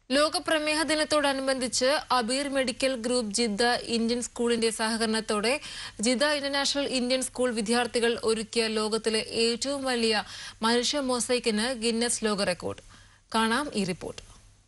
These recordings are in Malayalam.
ലോക പ്രമേഹ ദിനത്തോടനുബന്ധിച്ച് Abeer medical group Jeddah Indian സ്കൂളിന്റെ സഹകരണത്തോടെ ജിദ്ദ ഇന്റർനാഷണൽ ഇന്ത്യൻ സ്കൂൾ വിദ്യാർത്ഥികൾ ഒരുക്കിയ ലോകത്തിലെ ഏറ്റവും വലിയ മനുഷ്യ മൊസൈക്കിന് ഗിന്നസ് ലോക റെക്കോർഡ് കാണാം ഈ report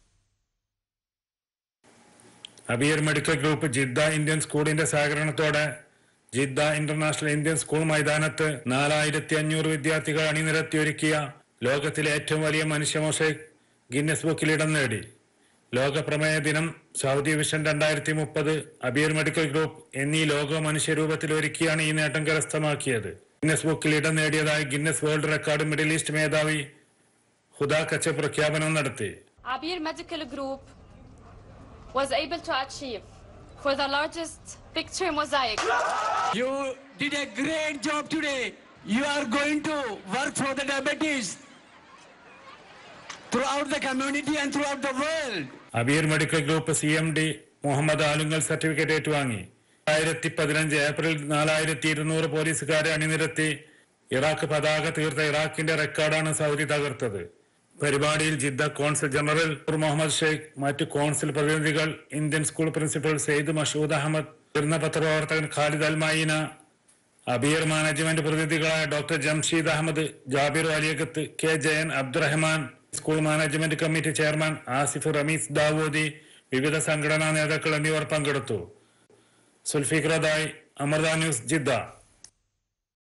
Abeer medical group Jeddah Indian സ്കൂളിന്റെ സഹകരണത്തോടെ ജിദ്ദ ഇന്റർനാഷണൽ ഇന്ത്യൻ സ്കൂൾ മൈതാനത്ത് നാലായിരത്തി അഞ്ഞൂറ് വിദ്യാർത്ഥികൾ അണിനിരത്തി ഒരുക്കിയ ലോകത്തിലെ ഏറ്റവും വലിയ മനുഷ്യ മൊസൈക്ക് ഗിന്നസ് ബുക്കിൽ ഇടം നേടി ലോക പ്രമേയ ദിനം സൗദി വിഷൻ രണ്ടായിരത്തി മുപ്പത് അബീർ മെഡിക്കൽ ഗ്രൂപ്പ് എന്നീ ലോക മനുഷ്യരൂപത്തിൽ ഒരുക്കിയാണ് ഈ നേട്ടം കരസ്ഥമാക്കിയത് ഗിന്നസ് ബുക്കിൽ ഇടം നേടിയതായി Guinness world record middle east മേധാവി ഹുദാ കച്ച പ്രഖ്യാപനം നടത്തി Abir Medical Group was able to achieve for the largest picture mosaic. You did a great job today. You are going to work for the diabetes throughout the community and throughout the world. Abeer medical group C M D Muhammad Alungal certificate ഏറ്റുവാങ്ങി രണ്ടായിരത്തി പതിനഞ്ച് ഏപ്രിൽ നാലായിരത്തി ഇരുന്നൂറ് പോലീസുകാരെ അണിനിരത്തി ഇറാഖ് പതാക തീർത്ത ഇറാഖിന്റെ റെക്കോർഡാണ് സൗദി തകർത്തത് പരിപാടിയിൽ Jeddah consul general Muhammad Shaikh മറ്റു കോൺസിൽ പ്രതിനിധികൾ Indian school principal Syed Mashood Ahmed മുതിർന്ന പത്രപ്രവർത്തകൻ Khalid Al Maina Abeer management പ്രതിനിധികളായ doctor Jamsheed Ahmed Jabir Aliyakath K Jayan Abdurahman school management committee chairman Asif Ramees Dawoodi വിവിധ സംഘടനാ നേതാക്കൾ എന്നിവർ പങ്കെടുത്തു സുൽഫിഖ്രദായ് അമൃത ന്യൂസ് ജിദ്ദ